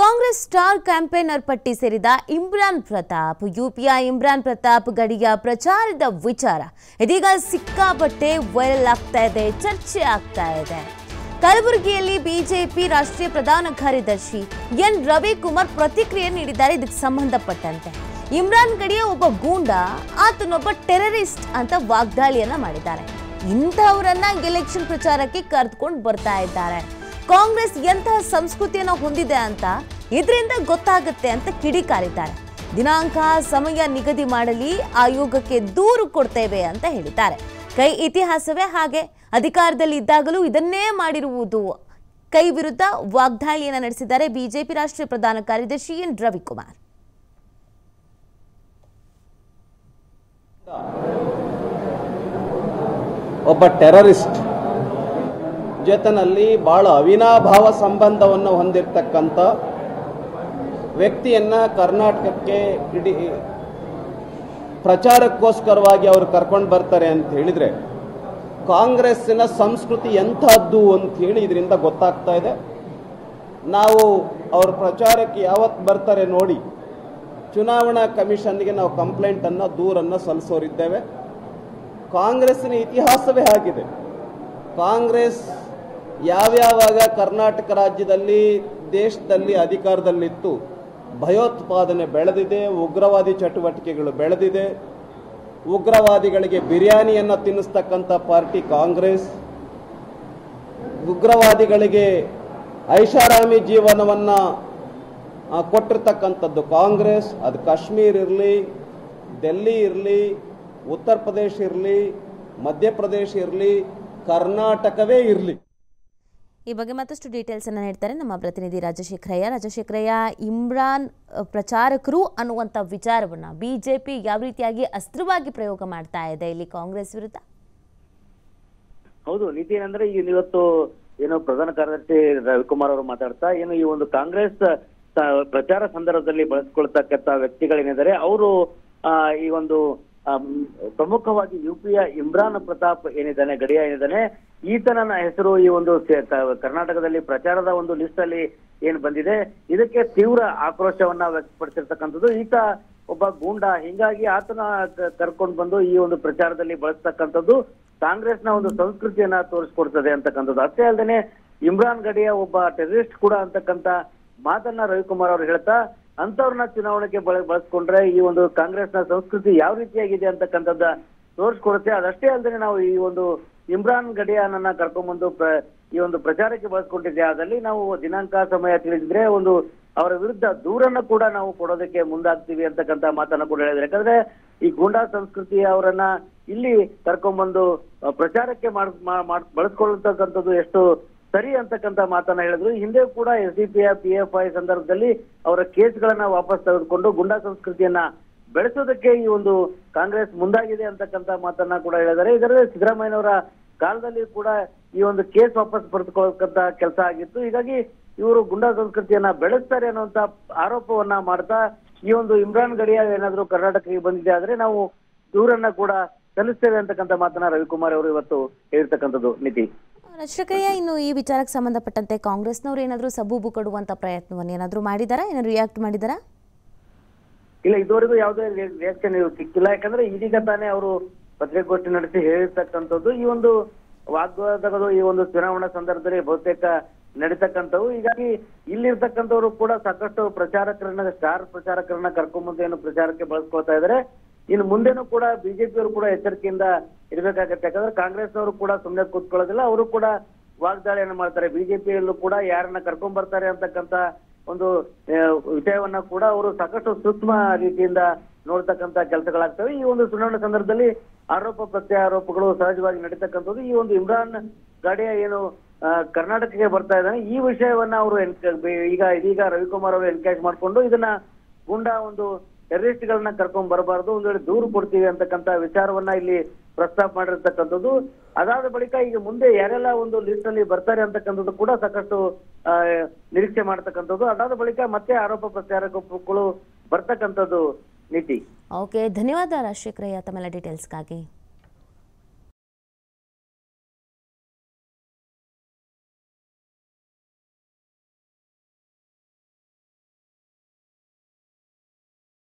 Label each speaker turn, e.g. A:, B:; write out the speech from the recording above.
A: Congress star campaigner ಪಟ್ಟಿ ಸೇರಿದ ಇಮ್ರಾನ್ ಪ್ರತಾಪ್ ಯುಪಿಯ ಇಮ್ರಾನ್ ಪ್ರತಾಪ್ ಗಡಿಯ ಪ್ರಚಾರದ ವಿಚಾರ ಇದೀಗ ಸಿಕ್ಕಾಪಟ್ಟೆ ವೈರಲ್ ಆಗ್ತಾ ಇದೆ ಚರ್ಚೆ ಆಗ್ತಾ ಇದೆ ಕಲಬುರಗಿಯಲ್ಲಿ ಬಿಜೆಪಿ ರಾಷ್ಟ್ರೀಯ ಪ್ರಧಾನ ಕಾರ್ಯದರ್ಶಿ ಎನ್ ರವಿಕುಮಾರ್ ಪ್ರತಿಕ್ರಿಯೆ ನೀಡಿದ್ದಾರೆ ಇದಕ್ಕೆ ಸಂಬಂಧಪಟ್ಟಂತೆ ಇಮ್ರಾನ್ ಗಡಿಯ ಒಬ್ಬ ಗೂಂಡ ಆತನೊಬ್ಬ ಟೆರರಿಸ್ಟ್ ಅಂತ ವಾಗ್ದಾಳಿಯನ್ನ ಮಾಡಿದ್ದಾರೆ ಇಂಥವರನ್ನ ಎಲೆಕ್ಷನ್ ಪ್ರಚಾರಕ್ಕೆ ಕರೆದುಕೊಂಡು ಬರ್ತಾ ಇದ್ದಾರೆ ಕಾಂಗ್ರೆಸ್ ಎಂತಹ ಸಂಸ್ಕೃತಿಯನ್ನು ಹೊಂದಿದೆ ಅಂತ ಇದರಿಂದ ಗೊತ್ತಾಗುತ್ತೆ ಅಂತ ಕಿಡಿಕಾರಿದ್ದಾರೆ ದಿನಾಂಕ ಸಮಯ ನಿಗದಿ ಮಾಡಲಿ ಆಯೋಗಕ್ಕೆ ದೂರು ಕೊಡ್ತೇವೆ ಅಂತ ಹೇಳಿದ್ದಾರೆ ಕೈ ಇತಿಹಾಸವೇ ಹಾಗೆ ಅಧಿಕಾರದಲ್ಲಿ ಇದ್ದಾಗಲೂ ಇದನ್ನೇ ಮಾಡಿರುವುದು ಕೈ ವಿರುದ್ಧ ವಾಗ್ದಾಳಿಯನ್ನು ನಡೆಸಿದ್ದಾರೆ ಬಿಜೆಪಿ ರಾಷ್ಟ್ರೀಯ ಪ್ರಧಾನ ಕಾರ್ಯದರ್ಶಿ ಎನ್ ರವಿಕುಮಾರ್
B: ಒಬ್ಬ ಟೆರರಿಸ್ಟ್ ಜೊತೆನಲ್ಲಿ ಬಹಳ ಅವಿನಾಭಾವ ಸಂಬಂಧವನ್ನು ಹೊಂದಿರತಕ್ಕಂಥ ವ್ಯಕ್ತಿಯನ್ನ ಕರ್ನಾಟಕಕ್ಕೆ ಇಡೀ ಪ್ರಚಾರಕ್ಕೋಸ್ಕರವಾಗಿ ಅವರು ಕರ್ಕೊಂಡು ಬರ್ತಾರೆ ಅಂತ ಹೇಳಿದ್ರೆ ಕಾಂಗ್ರೆಸ್ಸಿನ ಸಂಸ್ಕೃತಿ ಎಂಥದ್ದು ಅಂತ ಹೇಳಿ ಇದರಿಂದ ಗೊತ್ತಾಗ್ತಾ ಇದೆ ನಾವು ಅವ್ರ ಪ್ರಚಾರಕ್ಕೆ ಯಾವತ್ತು ಬರ್ತಾರೆ ನೋಡಿ ಚುನಾವಣಾ ಕಮಿಷನ್ಗೆ ನಾವು ಕಂಪ್ಲೇಂಟನ್ನು ದೂರನ್ನು ಸಲ್ಲಿಸೋರಿದ್ದೇವೆ ಕಾಂಗ್ರೆಸ್ಸಿನ ಇತಿಹಾಸವೇ ಆಗಿದೆ ಕಾಂಗ್ರೆಸ್ ಯಾವ್ಯಾವಾಗ ಕರ್ನಾಟಕ ರಾಜ್ಯದಲ್ಲಿ ದೇಶದಲ್ಲಿ ಅಧಿಕಾರದಲ್ಲಿತ್ತು ಭಯೋತ್ಪಾದನೆ ಬೆಳೆದಿದೆ ಉಗ್ರವಾದಿ ಚಟುವಟಿಕೆಗಳು ಬೆಳೆದಿದೆ ಉಗ್ರವಾದಿಗಳಿಗೆ ಬಿರಿಯಾನಿಯನ್ನು ತಿನ್ನಿಸ್ತಕ್ಕಂಥ ಪಾರ್ಟಿ ಕಾಂಗ್ರೆಸ್ ಉಗ್ರವಾದಿಗಳಿಗೆ ಐಷಾರಾಮಿ ಜೀವನವನ್ನು ಆ, ಕೊಟ್ಟಿರ್ತಕ್ಕಂಥದ್ದು ಕಾಂಗ್ರೆಸ್ ಅದು ಕಾಶ್ಮೀರ್ ಇರಲಿ ಡೆಲ್ಲಿ ಇರಲಿ ಉತ್ತರ ಪ್ರದೇಶ ಇರಲಿ ಮಧ್ಯಪ್ರದೇಶ ಇರಲಿ ಕರ್ನಾಟಕವೇ ಇರಲಿ
A: ಈ ಬಗ್ಗೆ ಮತ್ತಷ್ಟು ಡೀಟೇಲ್ಸ್ ಅನ್ನ ನೀಡ್ತಾರೆ ನಮ್ಮ ಪ್ರತಿನಿಧಿ ರಾಜಶೇಖರಯ್ಯ ರಾಜಶೇಖರಯ್ಯ ಇಮ್ರಾನ್ ಅ, ಪ್ರಚಾರಕರು ಅನ್ನುವಂಥ ವಿಚಾರವನ್ನ ಬಿಜೆಪಿ ಯಾವ ರೀತಿಯಾಗಿ ಅಸ್ತ್ರವಾಗಿ ಪ್ರಯೋಗ ಮಾಡ್ತಾ ಇದೆ ಇಲ್ಲಿ ಕಾಂಗ್ರೆಸ್ ವಿರುದ್ಧ
C: ಹೌದು ನೀತಿ ಏನಂದ್ರೆ ಈಗ ಇವತ್ತು ಏನು ಪ್ರಧಾನ ಕಾರ್ಯದರ್ಶಿ ರವಿಕುಮಾರ್ ಅವರು ಮಾತಾಡ್ತಾ ಏನು ಈ ಒಂದು ಕಾಂಗ್ರೆಸ್ ಸ- ಪ್ರಚಾರ ಸಂದರ್ಭದಲ್ಲಿ ಬಳಸ್ಕೊಳ್ತಕ್ಕಂತ ವ್ಯಕ್ತಿಗಳೇನಿದ್ದಾರೆ ಅವರು ಈ ಒಂದು ಆಮ್, ಪ್ರಮುಖವಾಗಿ ಯುಪಿಯ ಇಮ್ರಾನ್ ಪ್ರತಾಪ್ ಏನಿದ್ದಾನೆ ಗಡಿಯ ಏನಿದ್ದಾನೆ ಈತನ ಹೆಸರು ಈ ಒಂದು ಸೆ- ಕ- ಕರ್ನಾಟಕದಲ್ಲಿ ಪ್ರಚಾರದ ಒಂದು ಲಿಸ್ಟ್ ಅಲ್ಲಿ ಏನ್ ಬಂದಿದೆ ಇದಕ್ಕೆ ತೀವ್ರ ಆಕ್ರೋಶವನ್ನ ವ್ಯಕ್ತಪಡಿಸಿರ್ತಕ್ಕಂಥದ್ದು ಈತ ಒಬ್ಬ ಗೂಂಡ ಹಿಂಗಾಗಿ ಆತನ ಕ- ಕರ್ಕೊಂಡು ಬಂದು ಈ ಒಂದು ಪ್ರಚಾರದಲ್ಲಿ ಬಳಸ್ತಕ್ಕಂಥದ್ದು ಕಾಂಗ್ರೆಸ್ನ ಒಂದು ಸಂಸ್ಕೃತಿಯನ್ನ ತೋರಿಸ್ಕೊಡ್ತದೆ ಅಂತಕ್ಕಂಥದ್ದು ಅಷ್ಟೇ ಅಲ್ಲದೆ ಇಮ್ರಾನ್ ಗಡಿಯ ಒಬ್ಬ ಟೆರರಿಸ್ಟ್ ಕೂಡ ಅಂತಕ್ಕಂಥ ಮಾತನ್ನ ರವಿಕುಮಾರ್ ಅವರು ಹೇಳ್ತಾ ಅಂತವ್ರನ್ನ ಚುನಾವಣೆಗೆ ಬಳ ಬಳಸ್ಕೊಂಡ್ರೆ ಈ ಒಂದು ಕಾಂಗ್ರೆಸ್ನ ಸಂಸ್ಕೃತಿ ಯಾವ ರೀತಿಯಾಗಿದೆ ಅಂತಕ್ಕಂಥದ್ದ ತೋರಿಸ್ಕೊಡುತ್ತೆ ಅದಷ್ಟೇ ಅಲ್ಲದೆ ನಾವು ಈ ಒಂದು ಇಮ್ರಾನ್ ಗಡಿಯಾನನ್ನ ಕರ್ಕೊಂಡ್ಬಂದು ಪ್ರ- ಈ ಒಂದು ಪ್ರಚಾರಕ್ಕೆ ಬಳಸ್ಕೊಂಡಿದ್ದೆ ಅದಲ್ಲಿ ನಾವು ದಿನಾಂಕ ಸಮಯ ತಿಳಿದಿದ್ರೆ ಒಂದು ಅವರ ವಿರುದ್ಧ ದೂರನ್ನ ಕೂಡ ನಾವು ಕೊಡೋದಕ್ಕೆ ಮುಂದಾಗ್ತೀವಿ ಅಂತಕ್ಕಂಥ ಮಾತನ್ನ ಕೂಡ ಹೇಳಿದ್ರೆ ಯಾಕಂದ್ರೆ ಈ ಗೂಂಡಾ ಸಂಸ್ಕೃತಿ ಅವರನ್ನ ಇಲ್ಲಿ ಕರ್ಕೊಂಡ್ಬಂದು ಆ, ಪ್ರಚಾರಕ್ಕೆ ಮಾಡ್ ಮಾ- ಮಾಡ್- ಬಳಸ್ಕೊಳ್ಳತಕ್ಕಂಥದ್ದು ಎಷ್ಟು ಸರಿ ಅಂತಕ್ಕಂಥ ಮಾತನ್ನ ಹೇಳಿದ್ರು ಹಿಂದೆ ಕೂಡ S D P P F I ಸಂದರ್ಭದಲ್ಲಿ ಅವರ ಕೇಸ್ಗಳನ್ನ ವಾಪಸ್ ತೆಗೆದುಕೊಂಡು ಗುಂಡಾ ಸಂಸ್ಕೃತಿಯನ್ನ ಬೆಳೆಸೋದಕ್ಕೆ ಈ ಒಂದು ಕಾಂಗ್ರೆಸ್ ಮುಂದಾಗಿದೆ ಅಂತಕ್ಕಂಥ ಮಾತನ್ನ ಕೂಡ ಹೇಳಿದ್ದಾರೆ ಇದರಲ್ಲಿ ಸಿದ್ದರಾಮಯ್ಯನವರ ಕಾಲದಲ್ಲಿ ಕೂಡ ಈ ಒಂದು ಕೇಸ್ ವಾಪಸ್ ಪಡೆದುಕೊಳ್ಳತಕ್ಕಂತ ಕೆಲಸ ಆಗಿತ್ತು ಹೀಗಾಗಿ ಇವರು ಗುಂಡಾ ಸಂಸ್ಕೃತಿಯನ್ನ ಬೆಳೆಸ್ತಾರೆ ಅನ್ನುವಂತ ಆರೋಪವನ್ನ ಮಾಡ್ತಾ ಈ ಒಂದು ಇಮ್ರಾನ್ ಗಡಿಯ ಏನಾದ್ರು ಕರ್ನಾಟಕಕ್ಕೆ ಬಂದಿದೆ ಆದ್ರೆ ನಾವು ದೂರನ್ನ ಕೂಡ ಸಲ್ಲಿಸ್ತೇವೆ ಅಂತಕ್ಕಂಥ ಮಾತನ್ನ ರವಿಕುಮಾರ್ ಅವರು ಇವತ್ತು ಹೇಳಿರ್ತಕ್ಕಂಥದ್ದು ನೀತಿ
A: ರಾಜಶೇಖರಯ್ಯ ಇನ್ನು ಈ ವಿಚಾರಕ್ಕೆ ಸಂಬಂಧಪಟ್ಟಂತೆ ಕಾಂಗ್ರೆಸ್ನವರು ಏನಾದರೂ ಸಬೂಬು ಕೊಡುವಂಥ ಪ್ರಯತ್ನವನ್ನು ಏನಾದರೂ ಮಾಡಿದಾರಾ ಏನಾದ್ರು ರಿಯಾಕ್ಟ್ ಮಾಡಿದಾರಾ
C: ಇಲ್ಲ ಇದುವರೆಗೂ ಯಾವುದೇ ರಿಯಾಕ್ಷನ್ ಸಿಕ್ಕಿಲ್ಲ ಯಾಕಂದ್ರೆ ಇದೀಗ ತಾನೇ ಅವರು ಪತ್ರಿಕಾಗೋಷ್ಠಿ ನಡೆಸಿ ಹೇಳಿರ್ತಕ್ಕಂಥದ್ದು ಈ ಒಂದು ವಾಗ್ವಾದಗಳು ಈ ಒಂದು ಚುನಾವಣಾ ಸಂದರ್ಭದಲ್ಲಿ ಬಹುತೇಕ ನಡೀತಕ್ಕಂಥವು ಹೀಗಾಗಿ ಇಲ್ಲಿರ್ತಕ್ಕಂಥವ್ರು ಕೂಡ ಸಾಕಷ್ಟು ಪ್ರಚಾರಕರನ್ನ ಸ್ಟಾರ್ ಪ್ರಚಾರಕರನ್ನ ಕರ್ಕೊಂಡ್ಬಂದು ಏನು ಪ್ರಚಾರಕ್ಕೆ ಬಳಸ್ಕೊಳ್ತಾ ಇದ್ದಾರೆ ಇನ್ನು ಮುಂದೆನೂ ಕೂಡ ಬಿಜೆಪಿಯವರು ಕೂಡ ಎಚ್ಚರಿಕೆಯಿಂದ ಇರಬೇಕಾಗತ್ತೆ ಯಾಕಂದ್ರೆ ಕಾಂಗ್ರೆಸ್ನವರು ಕೂಡ ಸುಮ್ಮನೆ ಕೂತ್ಕೊಳ್ಳೋದಿಲ್ಲ ಅವರು ಕೂಡ ವಾಗ್ದಾಳಿಯನ್ನು ಮಾಡ್ತಾರೆ ಬಿಜೆಪಿಯಲ್ಲೂ ಕೂಡ ಯಾರನ್ನ ಕರ್ಕೊಂಡ್ ಬರ್ತಾರೆ ಅಂತಕ್ಕಂತ ಒಂದು ಆ, ವಿಷಯವನ್ನ ಕೂಡ ಅವರು ಸಾಕಷ್ಟು ಸೂಕ್ಷ್ಮ ರೀತಿಯಿಂದ ನೋಡ್ತಕ್ಕಂತ ಕೆಲಸಗಳಾಗ್ತವೆ ಈ ಒಂದು ಚುನಾವಣೆ ಸಂದರ್ಭದಲ್ಲಿ ಆರೋಪ ಪ್ರತ್ಯಾರೋಪಗಳು ಸಹಜವಾಗಿ ನಡೀತಕ್ಕಂಥದ್ದು ಈ ಒಂದು ಇಮ್ರಾನ್ ಗಾಡಿಯ ಏನು ಆ, ಕರ್ನಾಟಕಕ್ಕೆ ಬರ್ತಾ ಇದ್ದಾನೆ ಈ ವಿಷಯವನ್ನ ಅವರು ಈಗ ಇದೀಗ ರವಿಕುಮಾರ್ ಅವರು ಎನ್ಕ್ಯಾಶ್ ಮಾಡ್ಕೊಂಡು ಇದನ್ನ ಗುಂಡಾ ಒಂದು ಟೆರರಿಸ್ಟ್ ಗಳನ್ನ ಕರ್ಕೊಂಡ್ ಬರಬಾರದು ಒಂದ್ ವೇಳೆ ದೂರು ಕೊಡ್ತೀವಿ ಅಂತಕ್ಕಂತ ವಿಚಾರವನ್ನ ಇಲ್ಲಿ ಪ್ರಸ್ತಾಪ ಮಾಡಿರ್ತಕ್ಕಂಥದ್ದು ಅದಾದ ಬಳಿಕ ಈಗ ಮುಂದೆ ಯಾರೆಲ್ಲ ಒಂದು ಲಿಸ್ಟ್ ಅಲ್ಲಿ ಬರ್ತಾರೆ ಅಂತಕ್ಕಂಥದ್ದು ಕೂಡ ಸಾಕಷ್ಟು ಆ, ನಿರೀಕ್ಷೆ ಮಾಡ್ತಕ್ಕಂಥದ್ದು ಅದಾದ ಬಳಿಕ ಮತ್ತೆ ಆರೋಪ ಪ್ರತ್ಯಾರೋಪಗಳು ಬರ್ತಕ್ಕಂಥದ್ದು ನೀತಿ
A: ಓಕೆ ಧನ್ಯವಾದ ರಾಜಶೇಖರಯ್ಯ ತಮ್ಮೆಲ್ಲ ಡೀಟೇಲ್ಸ್ಗಾಗಿ